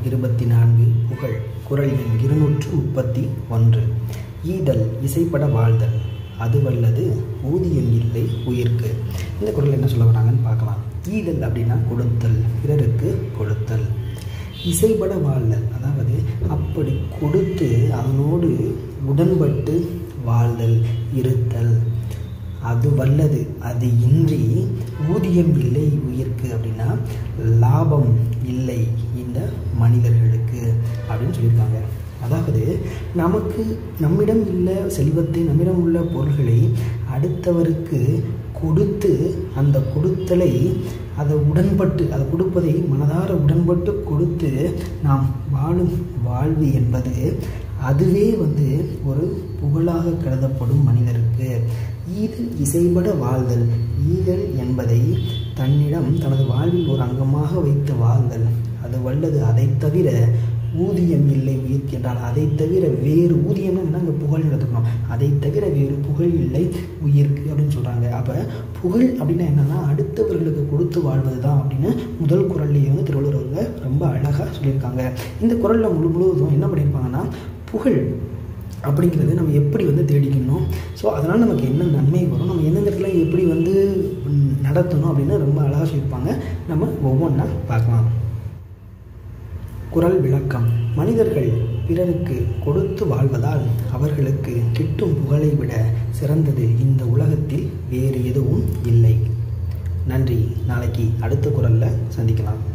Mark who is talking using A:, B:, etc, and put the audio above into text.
A: இருபத்தி நான்கு புகழ் குரல் எண் இருநூற்று முப்பத்தி ஒன்று ஈதல் இசைப்பட வாழ்தல் அது வல்லது ஊதியம் இல்லை உயிர்க்கு இந்த குரல் என்ன சொல்ல வராங்கன்னு பார்க்கலாம் ஈதல் அப்படின்னா கொடுத்தல் பிறருக்கு கொடுத்தல் இசைப்பட வாழ்தல் அதாவது அப்படி கொடுத்து அதனோடு உடன்பட்டு வாழ்தல் இருத்தல் அது வல்லது அது இன்றி ஊதியம் இல்லை உயிர்க்கு அப்படின்னா லாபம் இல்லை இந்த மனிதர்களுக்கு அப்படின்னு சொல்லியிருக்காங்க அதாவது நமக்கு நம்மிடம் உள்ள செல்வத்தை நம்மிடம் உள்ள பொருள்களை அடுத்தவருக்கு கொடுத்து அந்த கொடுத்தலை அதை உடன்பட்டு அதை கொடுப்பதை மனதார உடன்பட்டு கொடுத்து நாம் வாழும் வாழ்வு என்பது அதுவே வந்து ஒரு புகழாக கருதப்படும் மனிதருக்கு ஈதல் இசைபட வாழ்தல் ஈதல் என்பதை தன்னிடம் தனது வாழ்வில் ஒரு அங்கமாக வைத்து வாழ்தல் அது வல்லது அதை தவிர ஊதியம் இல்லை உயிர்க்கு என்றால் அதை தவிர வேறு ஊதியம்னா என்ன அங்கே புகழ் எடுத்துக்கணும் அதை தவிர வேறு புகழ் இல்லை உயிர்க்கு அப்படின்னு சொல்கிறாங்க அப்போ புகழ் அப்படின்னா என்னென்னா அடுத்தவர்களுக்கு கொடுத்து வாழ்வது தான் அப்படின்னு முதல் குரல்லையே வந்து திருவள்ளுவர் அவங்க ரொம்ப அழகாக சொல்லியிருக்காங்க இந்த குரலில் முழு முழுவதும் என்ன பண்ணியிருப்பாங்கன்னா புகழ் அப்படிங்கிறது நம்ம எப்படி வந்து தேடிக்கணும் ஸோ அதனால் நமக்கு என்ன நன்மை வரும் நம்ம எந்தெந்த இடத்துல எப்படி வந்து நடத்தணும் அப்படின்னு ரொம்ப அழகாக சொல்லியிருப்பாங்க நம்ம ஒவ்வொன்றா பார்க்கலாம் குரல் விளக்கம் மனிதர்கள் பிறருக்கு கொடுத்து வாழ்வதால் அவர்களுக்கு கிட்டும் புகழை விட சிறந்தது இந்த உலகத்தில் வேறு எதுவும் இல்லை நன்றி நாளைக்கு அடுத்த குரலில் சந்திக்கலாம்